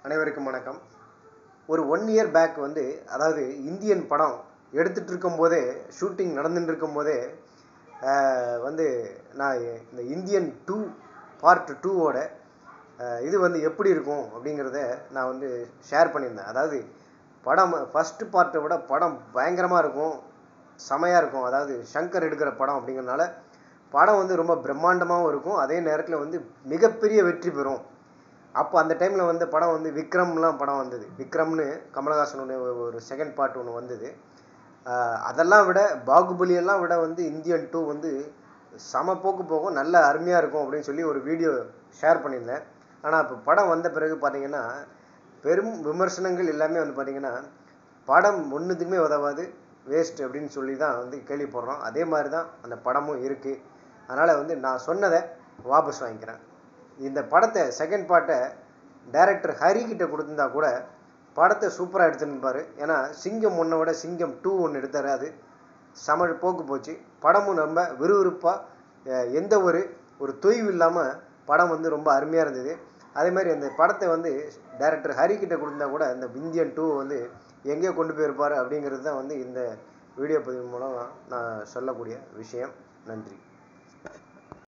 அனைவருக்கும் வணக்கம் ஒரு ஒன் இயர் பேக் வந்து அதாவது இந்தியன் படம் எடுத்துட்டு இருக்கும்போதே ஷூட்டிங் நடந்துட்டு இருக்கும்போதே ஆஹ், வந்து நான் இந்த இந்தியன் டூ பார்ட் டூவோட இது வந்து எப்படி இருக்கும் அப்படிங்கிறத நான் வந்து ஷேர் பண்ணியிருந்தேன் அதாவது படம் ஃபஸ்ட்டு பார்ட்டை விட படம் பயங்கரமாக இருக்கும் செமையாக இருக்கும் அதாவது சங்கர் எடுக்கிற படம் அப்படிங்கிறனால படம் வந்து ரொம்ப பிரம்மாண்டமாகவும் இருக்கும் அதே நேரத்தில் வந்து மிகப்பெரிய வெற்றி பெறும் அப்போ அந்த டைமில் வந்து படம் வந்து விக்ரம்லாம் படம் வந்தது விக்ரம்னு கமலஹாசன் ஒன்று ஒரு செகண்ட் பார்ட் ஒன்று வந்தது ஆஹ் அதெல்லாம் விட பாகுபலி எல்லாம் விட வந்து இந்தியன் டூ வந்து சம போக்கு போகும் நல்ல அருமையாக இருக்கும் அப்படின்னு சொல்லி ஒரு வீடியோ ஷேர் பண்ணியிருந்தேன் ஆனால் இப்போ படம் வந்த பிறகு பார்த்தீங்கன்னா பெரும் விமர்சனங்கள் எல்லாமே வந்து பார்த்தீங்கன்னா படம் ஒன்றுத்துக்குமே உதவாது வேஸ்ட் அப்படின்னு சொல்லி தான் வந்து கேள்விப்படுறோம் அதே மாதிரி தான் அந்த படமும் இருக்குது அதனால் வந்து நான் சொன்னதை வாபஸ் வாங்கிக்கிறேன் இந்த படத்தை செகண்ட் பார்ட்டை டைரக்டர் ஹரி கிட்ட கொடுத்துருந்தா கூட படத்தை சூப்பராக எடுத்துருப்பாரு ஏன்னா சிங்கம் ஒன்றை விட சிங்கம் டூ ஒன்று எடுத்தாரு அது சம போக்கு போச்சு படமும் ரொம்ப விறுவிறுப்பாக எந்த ஒரு ஒரு தொய்வு இல்லாமல் படம் வந்து ரொம்ப அருமையாக இருந்தது அதே மாதிரி அந்த படத்தை வந்து டைரக்டர் ஹரி கிட்ட கொடுத்தா கூட இந்த இந்தியன் டூ வந்து எங்கேயோ கொண்டு போயிருப்பார் அப்படிங்கிறது தான் வந்து இந்த வீடியோ பதிவு மூலம் நான் சொல்லக்கூடிய விஷயம் நன்றி